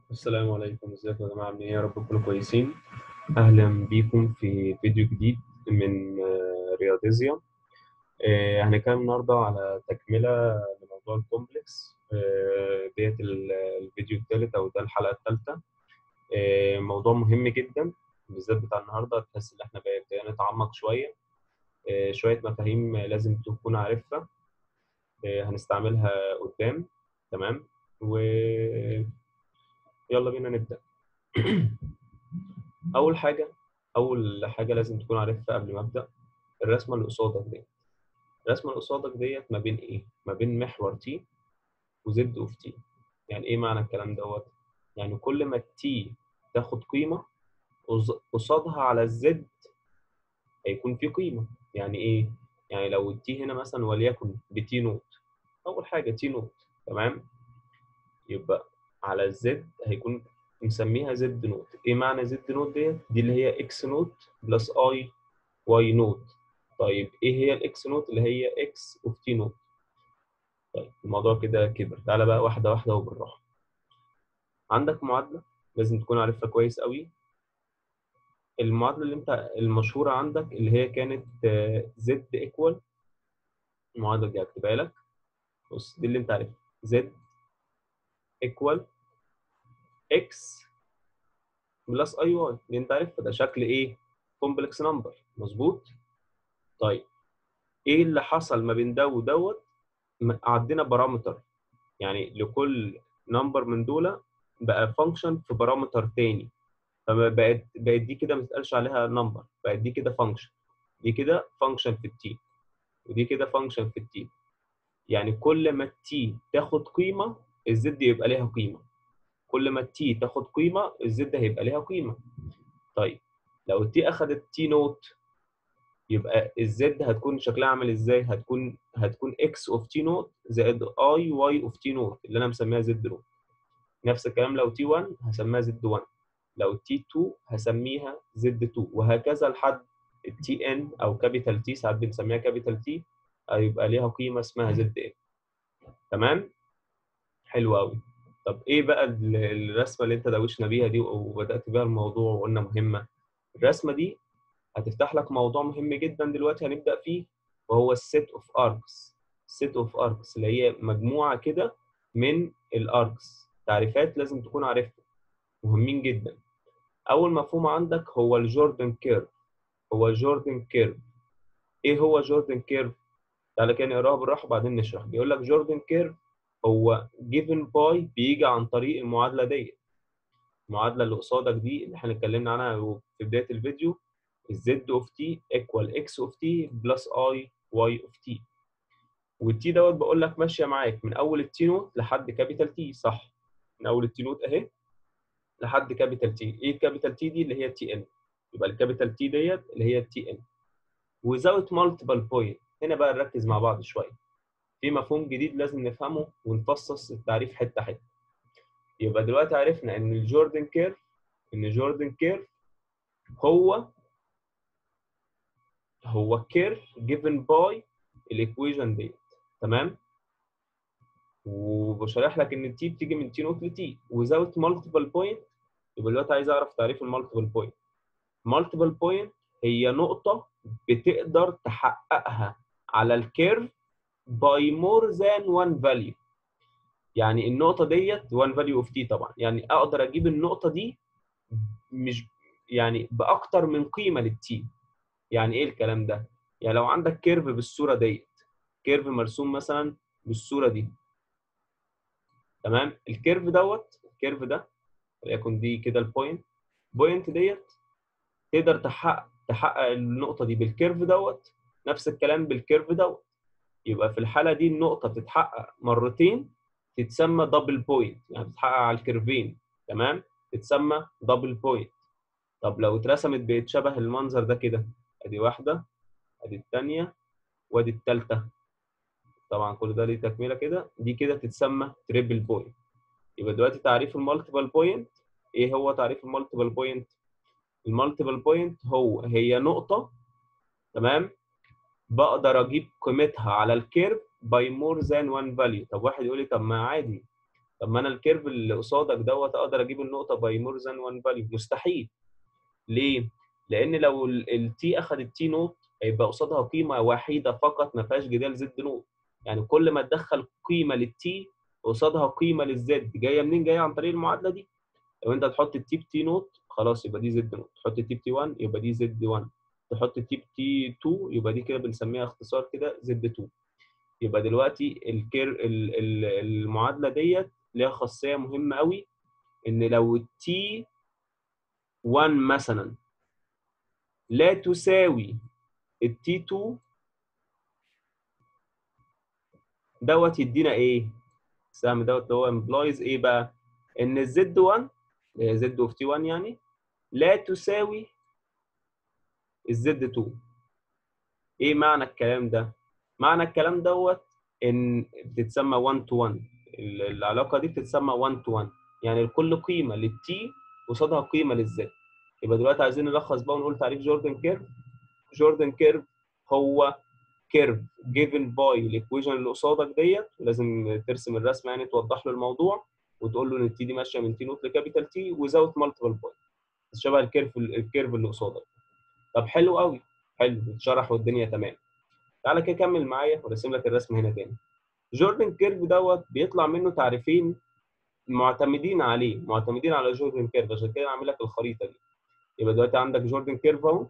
السلام عليكم ازيكم يا جماعة عاملين ايه يا رب تكونوا كويسين أهلا بيكم في فيديو جديد من آه، رياضيزيا آه، هنتكلم النهاردة على تكملة لموضوع الكومبلكس آه، ديت ال- الفيديو الثالث أو ده الحلقة الثالثة آه، موضوع مهم جدا بالذات بتاع النهاردة تحس إن احنا بدأنا نتعمق شوية آه، شوية مفاهيم لازم تكون عارفها آه، هنستعملها قدام تمام ويلا بينا نبدأ اول حاجه اول حاجه لازم تكون عارفها قبل ما ابدا الرسمه اللي قصادك ديت الرسمه اللي قصادك ديت ما بين ايه ما بين محور تي وزد اوف تي يعني ايه معنى الكلام دوت يعني كل ما التي تاخد قيمه قص- قصادها على الزد هيكون في قيمه يعني ايه يعني لو التي هنا مثلا وليكن بتي نوت اول حاجه تي نوت تمام يبقى على الزد هيكون مسميها زد نوت ايه معنى زد نوت ديت دي اللي هي اكس نوت بلس اي واي نوت طيب ايه هي الاكس نوت اللي هي اكس اوف تي نوت طيب الموضوع كده كبر تعالى بقى واحده واحده وبالراحه عندك معادله لازم تكون عارفها كويس قوي المعادله اللي انت المشهوره عندك اللي هي كانت زد ايكوال المعادله دي هكتبها لك بص دي اللي انت عارفها زد ايكوال اكس بلس اي واي دي انت عارفها ده شكل ايه كومبلكس نمبر مظبوط طيب ايه اللي حصل ما بين ده ودوت م- عدينا بارامتر يعني لكل نمبر من دول بقى فانكشن في بارامتر تاني فبقت بقت دي كده ما تتقالش عليها نمبر بقت دي كده فانكشن دي كده فانكشن في التي ودي كده فانكشن في التي يعني كل ما التي تاخد قيمه الزد يبقى ليها قيمه كل ما التي تاخد قيمه الزد هيبقى ليها قيمه طيب لو التي اخذت تي نوت يبقى الزد هتكون شكلها عامل ازاي هتكون هتكون اكس اوف تي نوت زائد اي واي اوف تي نوت اللي انا مسميها زد نوت نفس الكلام لو تي 1 هسميها زد 1 لو تي 2 هسميها زد 2 وهكذا لحد التي ان او كابيتال تي ساعات بنسميها كابيتال تي هيبقى ليها قيمه اسمها زد ان تمام حلو قوي طب ايه بقى ال- الرسمه اللي انت دوشنا بيها دي وبدات بيها الموضوع وقلنا مهمه الرسمه دي هتفتح لك موضوع مهم جدا دلوقتي هنبدا فيه وهو السيت اوف اركس السيت اوف اركس اللي هي مجموعه كده من الاركس تعريفات لازم تكون عارفها مهمين جدا اول مفهوم عندك هو الجوردن كيرف هو جوردن كيرف ايه هو جوردن كيرف تعالى كده نقراها بالراحه وبعدين نشرح بيقول لك جوردن كيرف هو given by بيجي عن طريق المعادله ديت المعادله اللي قصادك دي اللي احنا اتكلمنا عنها في بدايه الفيديو الزد اوف تي ايكوال اكس اوف تي بلس اي واي اوف تي والتي دوت بقول لك ماشيه معاك من اول التي نوت لحد كابيتال تي صح من اول التي نوت اهي لحد كابيتال تي ايه الكابيتال تي دي اللي هي تي ان يبقى الكابيتال تي ديت اللي هي التي ان وزاويه مالتيبل بوينت هنا بقى نركز مع بعض شويه في مفهوم جديد لازم نفهمه ونفصص التعريف حته حته يبقى دلوقتي عرفنا ان الجوردن كيرف ان جوردن كيرف هو هو كيرف جيفن باي الايكويشن ديت تمام وبشرح لك ان التي بتيجي من تي نوت لتي وزاويه مالتيبل بوينت يبقى دلوقتي عايز اعرف تعريف المالتيبل بوينت مالتيبل بوينت هي نقطه بتقدر تحققها على الكيرف باي مور ذان وان فاليو يعني النقطه ديت وان فاليو اوف تي طبعا يعني اقدر اجيب النقطه دي مش يعني باكتر من قيمه للتي يعني ايه الكلام ده يعني لو عندك كيرف بالصوره ديت كيرف مرسوم مثلا بالصوره دي تمام الكيرف دوت الكيرف ده وليكن دي كده البوينت بوينت ديت تقدر تحقق تحقق النقطه دي بالكيرف دوت نفس الكلام بالكيرف دوت يبقى في الحاله دي النقطه بتتحقق مرتين تتسمى دبل بوينت يعني بتتحقق على الكيرفين تمام تتسمى دبل بوينت طب لو اترسمت بقت شبه المنظر ده كده ادي واحده ادي الثانيه وادي الثالثه طبعا كل ده ليه تكمله كده دي كده تتسمى تريبل بوينت يبقى دلوقتي تعريف المالتيبل بوينت ايه هو تعريف المالتيبل بوينت المالتيبل بوينت هو هي نقطه تمام بقدر اجيب قيمتها على الكيرف باي مور ذان وان فاليو طب واحد يقول لي طب ما عادي طب ما انا الكيرف اللي قصادك دوت اقدر اجيب النقطه باي مور ذان 1 فاليو مستحيل ليه؟ لان لو التي اخذت تي نوت هيبقى قصادها قيمه وحيده فقط ما فيهاش جدال زد نوت يعني كل ما تدخل قيمه للتي قصادها قيمه للزد جايه منين؟ جايه عن طريق المعادله دي لو انت تحط التي بتي نوت خلاص يبقى دي زد نوت تحط التي بتي 1 يبقى دي زد 1 تحط التي بتي 2 يبقى دي كده بنسميها اختصار كده زد 2 يبقى دلوقتي الكير ال- ال- المعادله ديت ليها خاصيه مهمه قوي ان لو التي 1 مثلا لا تساوي التي 2 دوت يدينا ايه؟ السهم دوت اللي هو امبلايز ايه بقى؟ ان الزد 1 اللي هي زد اوف تي 1 يعني لا تساوي الزد 2 ايه معنى الكلام ده؟ معنى الكلام دوت ان بتتسمى 1 تو 1 العلاقه دي بتتسمى 1 تو 1 يعني لكل قيمه للتي قصادها قيمه للزد يبقى دلوقتي عايزين نلخص بقى ونقول تعريف جوردن كيرف جوردن كيرف هو كيرف جيفن باي الايكويشن اللي قصادك ديت ولازم ترسم الرسمه يعني توضح له الموضوع وتقول له ان التي دي ماشيه من تي نوت لكابيتال تي وزاوت مالتيبل بوينت شبه الكيرف الكيرف اللي قصادك طب حلو قوي حلو اتشرح والدنيا تمام تعالى كده كمل معايا وارسم لك الرسم هنا تاني جوردن كيرف دوت بيطلع منه تعريفين معتمدين عليه معتمدين على جوردن كيرف عشان كده عامل لك الخريطه دي يبقى دلوقتي عندك جوردن كيرف اهو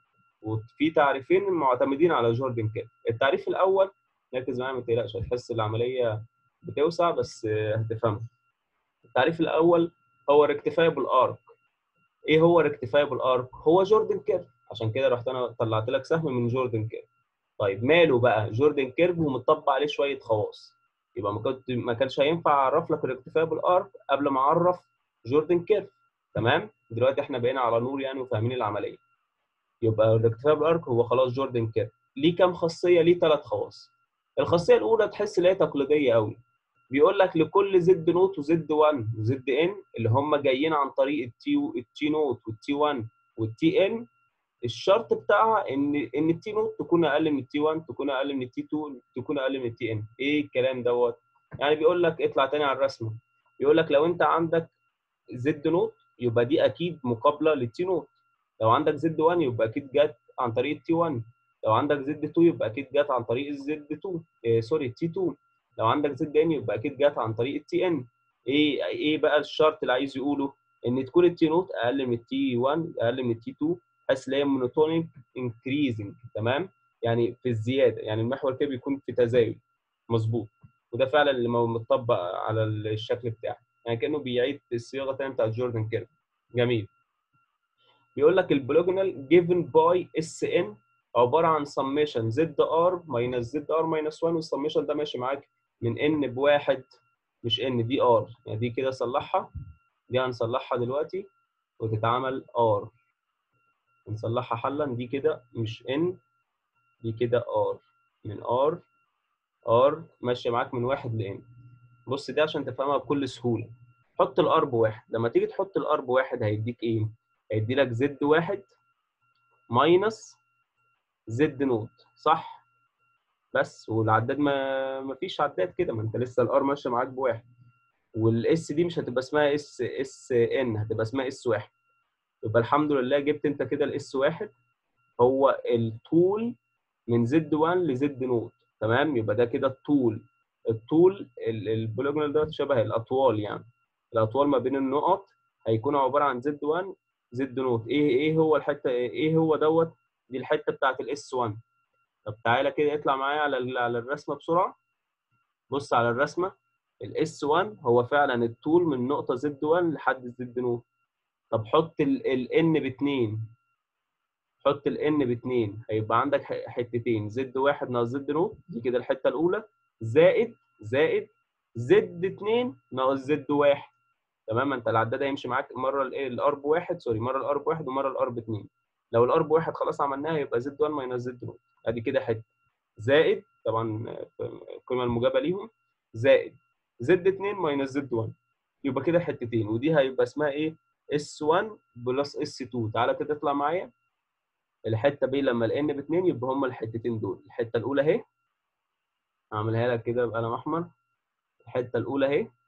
وفي تعريفين معتمدين على جوردن كيرف التعريف الاول ركز معايا ما تقلقش هتحس العمليه بتوسع بس هتفهمها التعريف الاول هو ريكتيفايبل ارك ايه هو ريكتيفايبل ارك هو جوردن كيرف عشان كده رحت انا طلعت لك سهم من جوردن كيرف طيب ماله بقى جوردن كيرف ومطبق عليه شويه خواص يبقى ما كنت ما كانش هينفع اعرف لك الريكتيفايبل ارك قبل ما اعرف جوردن كيرف تمام دلوقتي احنا بقينا على نور يعني وفاهمين العمليه يبقى الريكتيفايبل ارك هو خلاص جوردن كيرف ليه كام خاصيه ليه ثلاث خواص الخاصيه الاولى تحس ان هي تقليديه قوي بيقول لك لكل زد نوت وزد 1 وزد ان اللي هم جايين عن طريق التي التي نوت والتي 1 والتي ان الشرط بتاعها ان ان التي نوت تكون اقل من التي 1 تكون اقل من التي 2 تكون اقل من التي ان ايه الكلام دوت يعني بيقول لك اطلع تاني على الرسمه بيقول لك لو انت عندك زد نوت يبقى دي اكيد مقابله للتي نوت لو عندك زد 1 يبقى اكيد جت عن طريق التي 1 لو عندك زد 2 يبقى اكيد جت عن طريق الزد 2 إيه سوري التي 2 لو عندك زد ان يبقى اكيد جت عن طريق التي ان ايه ايه بقى الشرط اللي عايز يقوله ان تكون التي نوت اقل من التي 1 اقل من التي 2 بحيث ان هي مونوتونيك انكريزنج تمام يعني في الزياده يعني المحور كده بيكون في تزايد مظبوط وده فعلا اللي متطبق على الشكل بتاعه يعني كانه بيعيد الصياغه تاني بتاعت جوردن كيرف جميل بيقول لك البلوجنال جيفن باي اس ان عباره عن سميشن زد ار ماينس زد ار ماينس 1 والسميشن ده ماشي معاك من ان بواحد مش ان دي ار يعني دي كده صلحها دي هنصلحها دلوقتي وتتعمل ار نصلحها حلا دي كده مش ان دي كده ار من ار ار ماشيه معاك من واحد لان بص دي عشان تفهمها بكل سهوله حط الار بواحد لما تيجي تحط الار بواحد هيديك ايه؟ هيدي لك زد واحد ماينس زد نوت صح؟ بس والعداد ما ما فيش عداد كده ما انت لسه الار ماشيه معاك بواحد والاس دي مش هتبقى اسمها اس اس ان هتبقى اسمها اس واحد يبقى الحمد لله جبت انت كده الاس واحد هو الطول من زد 1 لزد نوت تمام يبقى ده كده الطول الطول البوليجونال ده شبه الاطوال يعني الاطوال ما بين النقط هيكون عباره عن زد 1 زد نوت ايه ايه هو الحته ايه هو دوت دي الحته بتاعت الاس 1 طب تعالى كده اطلع معايا على على الرسمه بسرعه بص على الرسمه الاس 1 هو فعلا الطول من نقطه زد 1 لحد زد نوت طب حط الان ب 2 حط الان ب 2 هيبقى عندك حتتين زد 1 ناقص زد نوت دي كده الحته الاولى زائد زائد زد 2 ناقص زد 1 تمام انت العداد هيمشي معاك مره الار بواحد سوري مره الار بواحد ومره الار باتنين لو الار بواحد خلاص عملناها يبقى زد 1 ماينس زد نوت ادي كده حته زائد طبعا القيمه الموجبه ليهم زائد زد 2 ماينس زد 1 يبقى كده حتتين ودي هيبقى اسمها ايه اس 1 بلس اس 2 تعالى كده اطلع معايا الحته ب لما الان ب 2 يبقى هما الحتتين دول الحته الاولى اهي هعملها لك كده بقلم احمر الحته الاولى اهي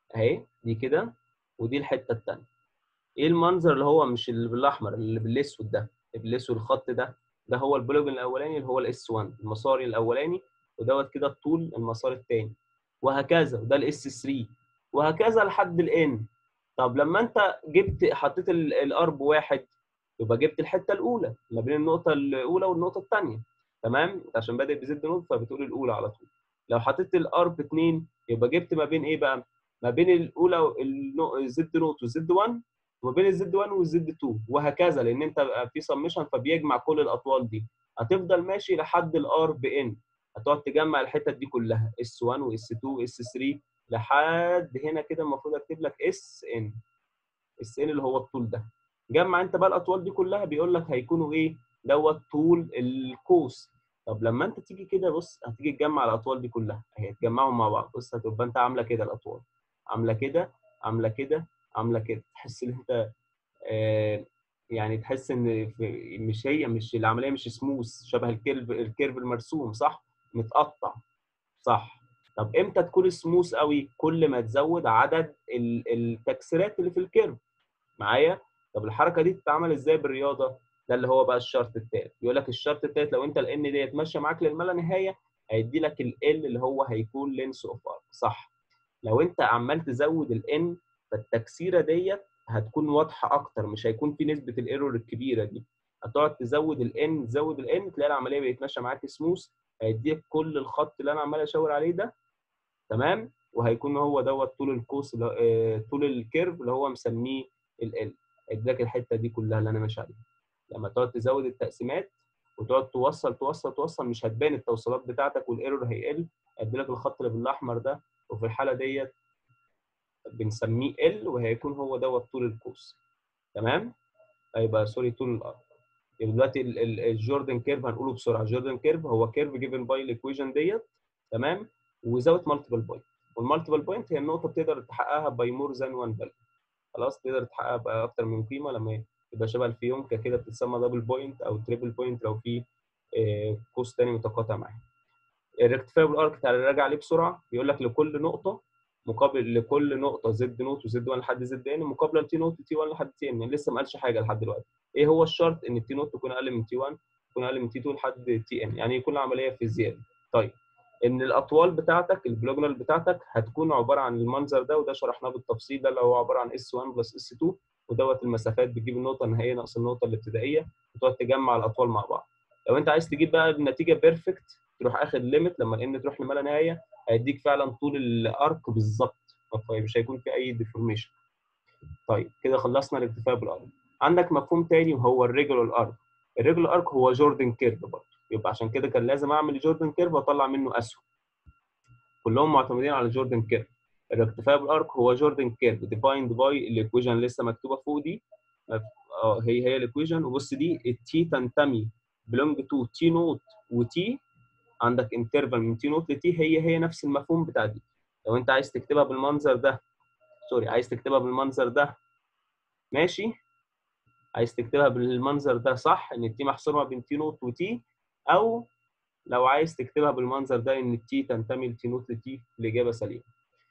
اهي دي كده ودي الحته الثانيه ايه المنظر اللي هو مش اللي بالاحمر اللي بالاسود ده اللي بالاسود الخط ده ده هو البوليجون الاولاني اللي هو الاس 1 المسار الاولاني ودوت كده الطول المسار الثاني وهكذا وده الاس 3 وهكذا لحد الان طب لما انت جبت حطيت الارب واحد يبقى جبت الحته الاولى ما بين النقطه الاولى والنقطه الثانيه تمام عشان بادئ بزد نوت فبتقول الاولى على طول لو حطيت الارب 2 يبقى جبت ما بين ايه بقى ما بين الاولى الزد نوت والزد 1 وما بين الزد 1 والزد 2 وهكذا لان انت في سمشن فبيجمع كل الاطوال دي هتفضل ماشي لحد الار بان هتقعد تجمع الحتت دي كلها اس 1 واس 2 واس 3 لحد هنا كده المفروض اكتب لك اس ان اس ان اللي هو الطول ده جمع انت بقى الاطوال دي كلها بيقول لك هيكونوا ايه دوت طول القوس طب لما انت تيجي كده بص هتيجي تجمع الاطوال دي كلها اهي تجمعهم مع بعض بص هتبقى انت عامله كده الاطوال عامله كده عامله كده عامله كده تحس ان انت آه يعني تحس ان مش هي مش العمليه مش سموث شبه الكيرف الكيرف المرسوم صح متقطع صح طب امتى تكون سموث قوي كل ما تزود عدد التكسيرات اللي في الكيرف معايا طب الحركه دي بتتعمل ازاي بالرياضه ده اللي هو بقى الشرط الثالث يقول لك الشرط الثالث لو انت الان ديت ماشيه معاك للما لا نهايه هيدي لك ال اللي هو هيكون لينس اوف ارك صح لو انت عمال تزود الان فالتكسيره ديت هتكون واضحه اكتر مش هيكون في نسبه الايرور الكبيره دي هتقعد تزود الان تزود الان تلاقي العمليه بقت ماشيه معاك سموث هيديك كل الخط اللي انا عمال اشاور عليه ده تمام وهيكون هو دوت طول القوس طول الكيرف اللي هو مسميه ال هيديلك الحته دي كلها اللي انا ماشي عليها لما تقعد تزود التقسيمات وتقعد توصل توصل توصل مش هتبان التوصيلات بتاعتك والايرور هيقل هيديلك الخط اللي بالاحمر ده وفي الحاله ديت بنسميه ال وهيكون هو دوت طول القوس تمام هيبقى سوري طول الارض يبقى دلوقتي الجوردن كيرف هنقوله بسرعه الجوردن كيرف هو كيرف جيفن باي الايكويشن ديت تمام وزاويه مالتيبل بوينت والمالتيبل بوينت هي النقطه بتقدر تحققها باي مور ذان وان فاليو خلاص تقدر تحققها باكتر من قيمه لما يبقى شبه الفيونكه كده بتتسمى دبل بوينت او تريبل بوينت لو في قوس ثاني متقاطع معاها الريكتيفايبل ارك تعالى نراجع عليه بسرعه بيقول لك لكل نقطه مقابل لكل نقطه زد نوت وزد 1 لحد زد ان مقابله لتي نوت وتي 1 لحد تي ان يعني لسه ما قالش حاجه لحد دلوقتي ايه هو الشرط ان التي نوت تكون اقل من تي 1 تكون اقل من تي 2 لحد تي ان يعني يكون العمليه في زياده طيب ان الاطوال بتاعتك البلوجنال بتاعتك هتكون عباره عن المنظر ده وده شرحناه بالتفصيل ده اللي هو عباره عن اس 1 بلس اس 2 ودوت المسافات بتجيب النقطه النهائيه ناقص النقطه الابتدائيه وتقعد تجمع الاطوال مع بعض لو انت عايز تجيب بقى النتيجه بيرفكت تروح اخد ليميت لما الان تروح لما لا نهايه هيديك فعلا طول الارك بالظبط مش هيكون في اي ديفورميشن طيب كده خلصنا الاكتفاء بالارك عندك مفهوم تاني وهو الريجولار ارك الريجولار ارك هو جوردن كيرف برضه يبقى عشان كده كان لازم اعمل جوردن كيرف واطلع منه اسهم كلهم معتمدين على جوردن كيرف الريكتيفايبل ارك هو جوردن كيرف ديفايند باي الايكويشن اللي لسه مكتوبه فوق دي اه هي هي الايكويشن وبص دي التي تنتمي بلونج تو تي نوت وتي عندك انترفال من تي نوت لتي هي هي نفس المفهوم بتاع دي لو انت عايز تكتبها بالمنظر ده سوري عايز تكتبها بالمنظر ده ماشي عايز تكتبها بالمنظر ده صح ان التي محصوره بين تي نوت وتي او لو عايز تكتبها بالمنظر ده ان التي تنتمي لتي نوت لتي الاجابه سليمه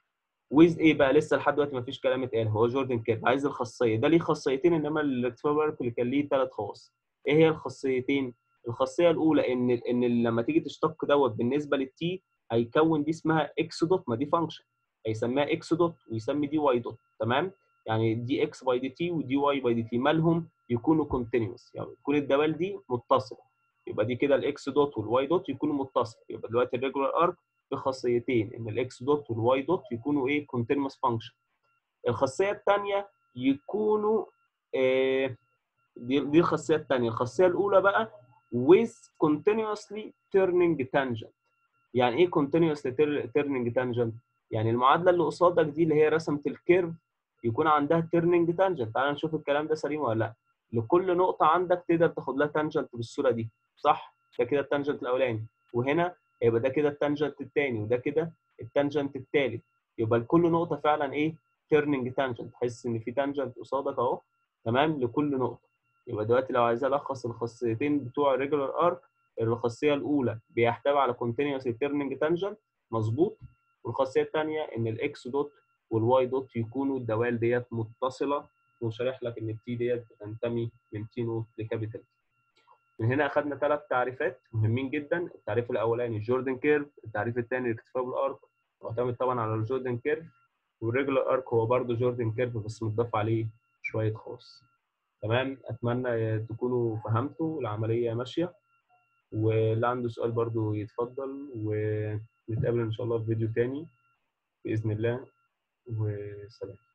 ويز ايه بقى لسه لحد دلوقتي ما فيش كلام اتقال هو جوردن كيرف عايز الخاصيه ده ليه خاصيتين انما الاكتفاء اللي كان ليه ثلاث خواص ايه هي الخاصيتين الخاصيه الاولى ان ان لما تيجي تشتق دوت بالنسبه للتي هيكون دي اسمها اكس دوت ما دي فانكشن هيسميها اكس دوت ويسمي دي واي دوت تمام يعني دي اكس باي دي تي ودي واي باي دي تي مالهم يكونوا كونتينوس يعني تكون الدوال دي متصله يبقى دي كده الاكس دوت والواي دوت يكونوا متصل يبقى دلوقتي الريجولار ارك بخاصيتين ان الاكس دوت والواي دوت يكونوا ايه كونتينوس فانكشن الخاصيه الثانيه يكونوا آه دي دي الخاصيه الثانيه الخاصيه الاولى بقى with continuously turning tangent يعني ايه continuously turning tangent يعني المعادله اللي قصادك دي اللي هي رسمه الكيرف يكون عندها turning tangent تعال نشوف الكلام ده سليم ولا لا لكل نقطه عندك تقدر تاخد لها تانجنت بالصوره دي صح ده كده التانجنت الاولاني وهنا يبقى ده كده التانجنت الثاني وده كده التانجنت الثالث يبقى لكل نقطه فعلا ايه تيرنينج تانجنت تحس ان في تانجنت قصادك اهو تمام لكل نقطه يبقى دلوقتي لو عايز الخص الخاصيتين بتوع الريجولار ارك الخاصيه الاولى بيحتوي على كونتينوس تيرنينج تانجنت مظبوط والخاصيه الثانيه ان الاكس دوت والواي دوت يكونوا الدوال ديت متصله وشارح لك ان التي ديت بتنتمي من تي نوت لكابيتال من هنا اخذنا ثلاث تعريفات مهمين جدا التعريف الاولاني جوردن كيرف التعريف الثاني ريكتفابل ارك معتمد طبعا على الجوردن كيرف والريجولار ارك هو برضه جوردن كيرف بس متضاف عليه شويه خاص تمام اتمنى تكونوا فهمتوا العمليه ماشيه واللي عنده سؤال برضه يتفضل ونتقابل ان شاء الله في فيديو تاني باذن الله وسلام